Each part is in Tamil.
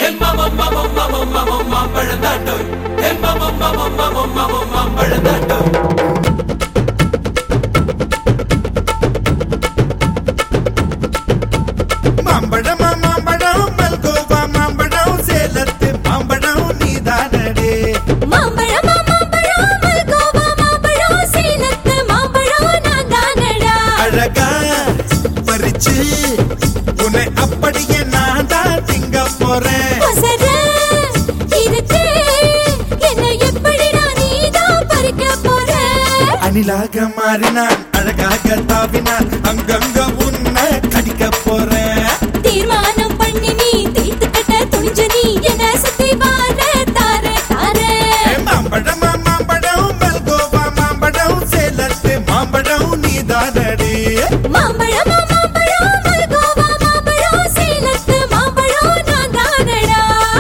மாம்பழமா மாம்பழம் மல்கோவா மாம்பழம் சேலத்து மாம்பழம் நீதானடே மாம்பழம் மாம்பழம் மல்கோவா மாம்பழம் சேலத்து மாம்பழம் நான் தானடா அழகா பறிச்சு உன்னை அப்படியே நான் தான் திங்க போறேன் ஒசர இருக்கு என்ன எப்படிடா நீதான் பறிக்க போற அணிலாக மாறினான் அழகாக தாவினான் அங்கங்க உன்னை கடிக்க போறேன் தீர்மானம் பண்ணி நீ தீர்த்து கட்ட துணிஞ்ச நீ என்ன சுத்தி வார தார தார மாம்பழமா மாம்பழம் மல்கோவா மாம்பழம் சேலத்து மாம்பழம் நீதானடே மாம்பழம் மாம்பழம் மல்கோவா மாம்பழம் சேலத்து மாம்பழம் நான் தானடா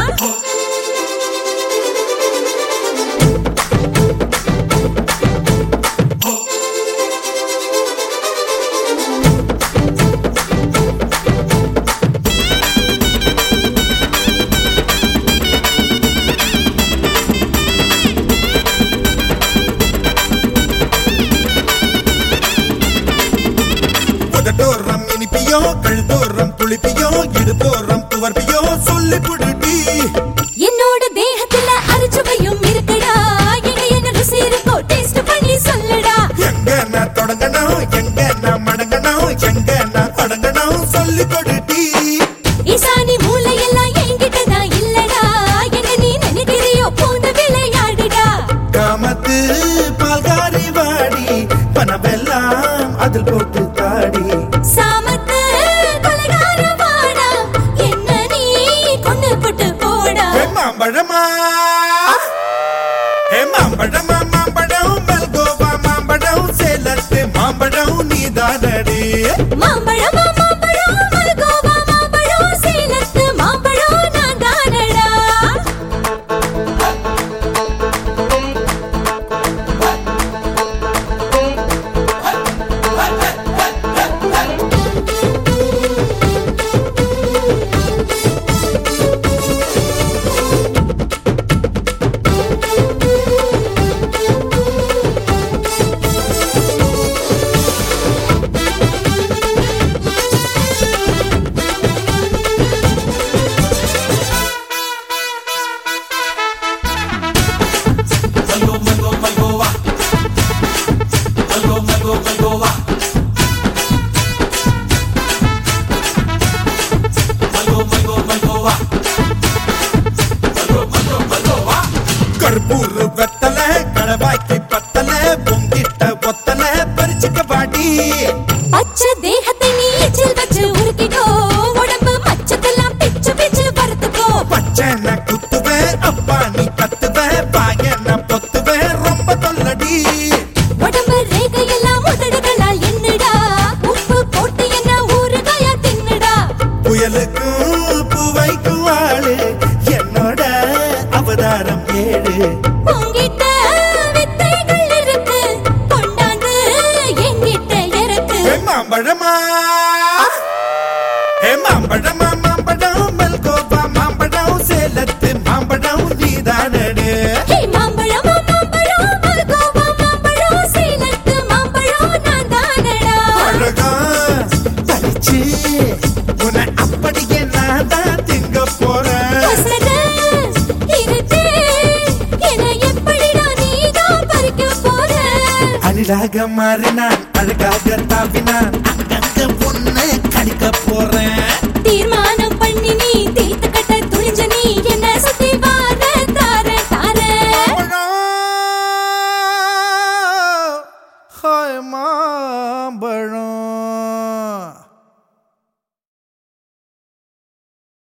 புதட்டோரம் இனிப்பியோ கழுத்தோரம் புளிப்பியோ இடுப்போரம் துவர்ப்பியோ சொல்லி புடுடி என்னோட தேகத்துல அரிச்சுவையும் இருக்குடா எங்க என்ன ருசி இருக்கோ டேஸ்ட் பண்ணி சொல்லுடா எங்க நான் தொடங்கணும் எங்க நான் மடங்கணும் எங்க நான் தொடங்கணும் சொல்லி கொடுடி ஈசானி மூளையெல்லாம் என்கிட்ட தான் இல்லடா என்ன நீ நினைக்கிறியோ போன விளையாடுடா காமத்து பால்காரி வாடி பணமெல்லாம் அதில் போட்டு தாடி சாமத்து கொலைகார வாடா என்ன நீ கொண்டு போட்டு போடா ஏ மாம்பழமா ஏ மாம்பழமா மாம்பழம் மல்கோவா மாம்பழம் சேலத்து மாம்பழம் நீதானடி மாம்பழம் மாம்பழம் மல்கோவா மாம்பழம் சேலத்து மாம்பழம் நான் தானடா கற்பூர் வெத்தல கடவாய்க்கு பத்தல பொங்கிட்ட ஒத்தல பறிச்சுக்க பாடி பச்சை தேகத்தை நீ எச்சில் வச்சு உருக்கிக்கோ உடம்பு மச்சத்தெல்லாம் பிச்சு பிச்சு வறுத்துக்கோ பச்சனை குத்துவேன் அப்பா நீ கத்துவேன் பாயன பொத்துவேன் ரொம்ப தொல்லடி உடம்பு ரேகையெல்லாம் உதடுகளால் என்னடா உப்பு போட்டு என்ன ஊறுகாயா தின்னுடா புயலுக்கும் பூவைக்கும் ஆளு என்னோட அவதாரம் ஏழு உங்கிட்ட வித்தைகள் இருக்கு கொண்டாந்து என்கிட்ட இருக்கு ஏ மாம்பழமா ஏ மாம்பழமா மாம்பழம் மல்கோவா மாம்பழம் சேலத்து மாம்பழம் நீதானடு ஹே மாம்பழம் மாம்பழம் மல்கோவா மாம்பழம் சேலத்து மாம்பழம் நான் தானடா அழகா பறிச்சு உன்னை அப்படியே நான் தான் திங்க போறேன் ஒசர இருக்கு என்ன எப்படிடா நீதான் பறிக்க போற அணிலாக மாறினான் அழகாக தாவினான்